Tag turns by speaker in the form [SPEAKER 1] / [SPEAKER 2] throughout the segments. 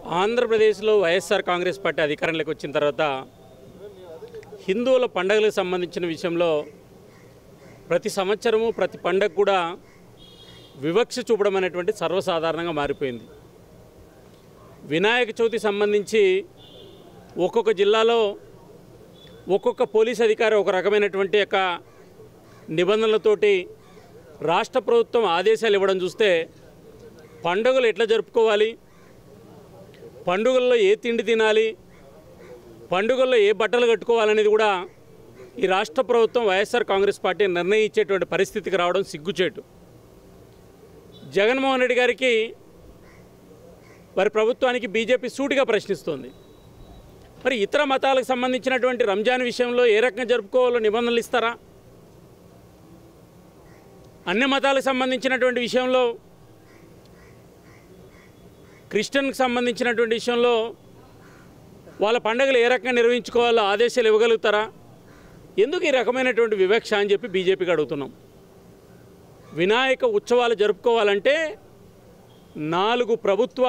[SPEAKER 1] ఆంధ్రప్రదేశ్లో వైఎస్ఆర్ కాంగ్రెస్ పార్టీ అధికారంలోకి వచ్చిన తర్వాత హిందువుల పండగలకు సంబంధించిన విషయంలో ప్రతి సంవత్సరము ప్రతి పండగ కూడా వివక్ష చూపడం అనేటువంటి సర్వసాధారణంగా మారిపోయింది వినాయక చవితి సంబంధించి ఒక్కొక్క జిల్లాలో ఒక్కొక్క పోలీస్ అధికారి ఒక రకమైనటువంటి యొక్క నిబంధనలతోటి రాష్ట్ర ప్రభుత్వం ఆదేశాలు ఇవ్వడం చూస్తే పండుగలు ఎట్లా జరుపుకోవాలి పండుగల్లో ఏ తిండి తినాలి పండుగల్లో ఏ బట్టలు కట్టుకోవాలనేది కూడా ఈ రాష్ట్ర ప్రభుత్వం వైఎస్ఆర్ కాంగ్రెస్ పార్టీ నిర్ణయించేటువంటి పరిస్థితికి రావడం సిగ్గుచేటు జగన్మోహన్ రెడ్డి గారికి వారి ప్రభుత్వానికి బీజేపీ సూటిగా ప్రశ్నిస్తోంది మరి ఇతర మతాలకు సంబంధించినటువంటి రంజాన్ విషయంలో ఏ రకంగా జరుపుకోవాలో నిబంధనలు ఇస్తారా అన్ని మతాలకు సంబంధించినటువంటి విషయంలో క్రిస్టియన్కి సంబంధించినటువంటి విషయంలో వాళ్ళ పండుగలు ఏ రకంగా నిర్వహించుకోవాలో ఆదేశాలు ఇవ్వగలుగుతారా ఎందుకు ఈ రకమైనటువంటి వివక్ష అని చెప్పి బీజేపీకి అడుగుతున్నాం వినాయక ఉత్సవాలు జరుపుకోవాలంటే నాలుగు ప్రభుత్వ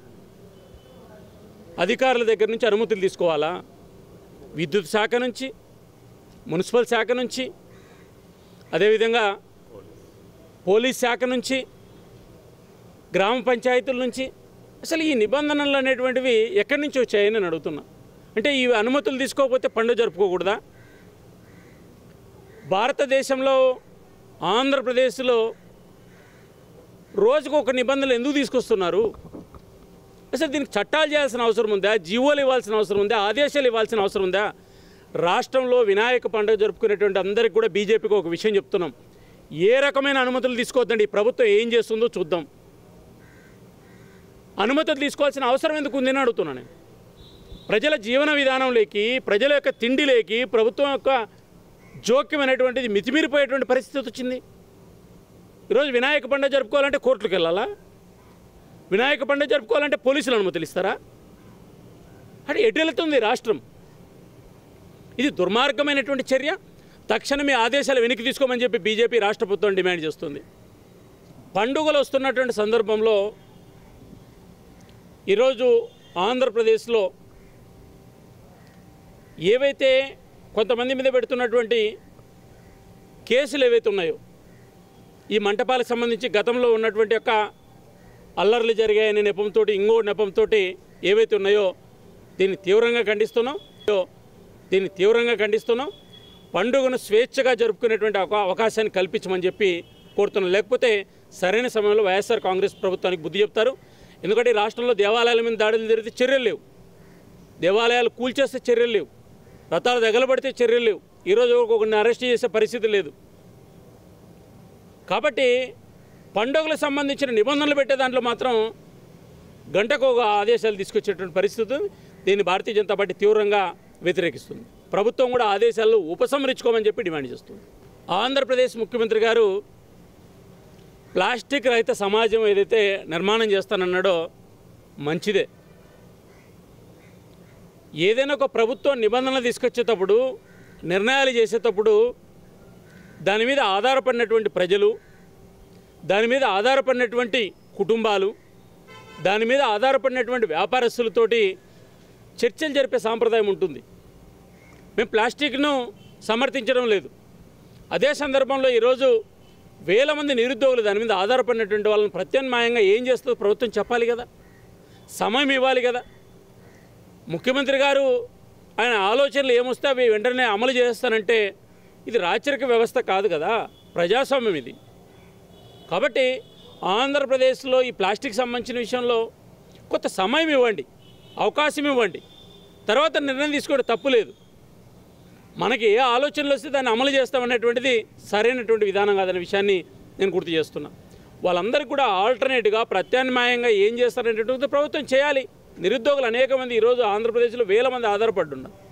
[SPEAKER 1] అధికారుల దగ్గర నుంచి అనుమతులు తీసుకోవాలా విద్యుత్ శాఖ నుంచి మున్సిపల్ శాఖ నుంచి అదేవిధంగా పోలీస్ శాఖ నుంచి గ్రామ పంచాయతీల నుంచి అసలు ఈ నిబంధనలు అనేటువంటివి ఎక్కడి నుంచి వచ్చాయని నేను అడుగుతున్నా అంటే ఈ అనుమతులు తీసుకోకపోతే పండుగ జరుపుకోకూడదా భారతదేశంలో ఆంధ్రప్రదేశ్లో రోజుకు ఒక నిబంధనలు ఎందుకు తీసుకొస్తున్నారు అసలు దీనికి చట్టాలు చేయాల్సిన అవసరం ఉందా జీవోలు ఇవ్వాల్సిన అవసరం ఉందా ఆదేశాలు ఇవ్వాల్సిన అవసరం ఉందా రాష్ట్రంలో వినాయక పండుగ జరుపుకునేటువంటి అందరికి కూడా బీజేపీకి ఒక విషయం చెప్తున్నాం ఏ రకమైన అనుమతులు తీసుకోవద్దండి ఈ ప్రభుత్వం ఏం చేస్తుందో చూద్దాం అనుమతులు తీసుకోవాల్సిన అవసరం ఎందుకు ఉందని అడుగుతున్నాను నేను ప్రజల జీవన విధానంలోకి ప్రజల యొక్క తిండిలోకి ప్రభుత్వం యొక్క జోక్యం అనేటువంటిది మితిమీరిపోయేటువంటి పరిస్థితి వచ్చింది ఈరోజు వినాయక పండుగ జరుపుకోవాలంటే కోర్టులకు వెళ్ళాలా వినాయక పండుగ జరుపుకోవాలంటే పోలీసులు అనుమతులు ఇస్తారా అంటే ఎటు వెళుతుంది రాష్ట్రం ఇది దుర్మార్గమైనటువంటి చర్య తక్షణమే ఆదేశాలు వెనక్కి తీసుకోమని చెప్పి బీజేపీ రాష్ట్ర ప్రభుత్వం డిమాండ్ చేస్తుంది పండుగలు వస్తున్నటువంటి సందర్భంలో ఈరోజు ఆంధ్రప్రదేశ్లో ఏవైతే కొంతమంది మీద పెడుతున్నటువంటి కేసులు ఏవైతే ఉన్నాయో ఈ మంటపాలకు సంబంధించి గతంలో ఉన్నటువంటి యొక్క అల్లర్లు జరిగాయనే నెపంతో ఇంకో నెపంతో ఏవైతే ఉన్నాయో దీన్ని తీవ్రంగా ఖండిస్తున్నాం దీన్ని తీవ్రంగా ఖండిస్తున్నాం పండుగను స్వేచ్ఛగా జరుపుకునేటువంటి ఒక అవకాశాన్ని కల్పించమని చెప్పి కోరుతున్నాం లేకపోతే సరైన సమయంలో వైఎస్ఆర్ కాంగ్రెస్ ప్రభుత్వానికి బుద్ధి చెప్తారు ఎందుకంటే ఈ రాష్ట్రంలో దేవాలయాల మీద దాడులు జరిగితే చర్యలు లేవు దేవాలయాలు కూల్చేస్తే చర్యలు లేవు రథాలు తగలబడితే చర్యలు లేవు ఈరోజు ఒకరిని అరెస్ట్ చేసే పరిస్థితి లేదు కాబట్టి పండుగలకు సంబంధించిన నిబంధనలు పెట్టే దాంట్లో మాత్రం గంటకు ఒక ఆదేశాలు తీసుకొచ్చేటువంటి పరిస్థితి ఉంది. దీన్ని భారతీయ జనతా పార్టీ తీవ్రంగా వ్యతిరేకిస్తుంది ప్రభుత్వం కూడా ఆదేశాలు ఉపసంహరించుకోమని చెప్పి డిమాండ్ చేస్తుంది ఆంధ్రప్రదేశ్ ముఖ్యమంత్రి గారు ప్లాస్టిక్ రహిత సమాజం ఏదైతే నిర్మాణం చేస్తానన్నాడో మంచిదే ఏదైనా ఒక ప్రభుత్వం నిబంధనలు తీసుకొచ్చేటప్పుడు నిర్ణయాలు చేసేటప్పుడు దాని మీద ఆధారపడినటువంటి ప్రజలు దాని మీద ఆధారపడినటువంటి కుటుంబాలు దాని మీద ఆధారపడినటువంటి వ్యాపారస్తులతోటి చర్చలు జరిపే సాంప్రదాయం ఉంటుంది మేము ప్లాస్టిక్ను సమర్థించడం లేదు అదే సందర్భంలో ఈరోజు వేల మంది నిరుద్యోగులు దాని మీద ఆధారపడినటువంటి వాళ్ళని ప్రత్యామ్నాయంగా ఏం చేస్తుందో ప్రభుత్వం చెప్పాలి కదా సమయం ఇవ్వాలి కదా ముఖ్యమంత్రి గారు ఆయన ఆలోచనలు ఏమొస్తే అవి వెంటనే అమలు చేస్తానంటే ఇది రాచరిక వ్యవస్థ కాదు కదా ప్రజాస్వామ్యం ఇది కాబట్టి ఆంధ్రప్రదేశ్లో ఈ ప్లాస్టిక్ సంబంధించిన విషయంలో కొంత సమయం ఇవ్వండి అవకాశం ఇవ్వండి తర్వాత నిర్ణయం తీసుకోవడం తప్పు లేదు మనకి ఏ ఆలోచనలు వస్తే దాన్ని అమలు చేస్తామనేటువంటిది సరైనటువంటి విధానం కాదనే విషయాన్ని నేను గుర్తు చేస్తున్నా వాళ్ళందరికీ కూడా ఆల్టర్నేట్గా ప్రత్యామ్నాయంగా ఏం చేస్తారనేటువంటిది ప్రభుత్వం చేయాలి నిరుద్యోగులు అనేక మంది ఈరోజు ఆంధ్రప్రదేశ్లో వేల మంది ఆధారపడి ఉన్నారు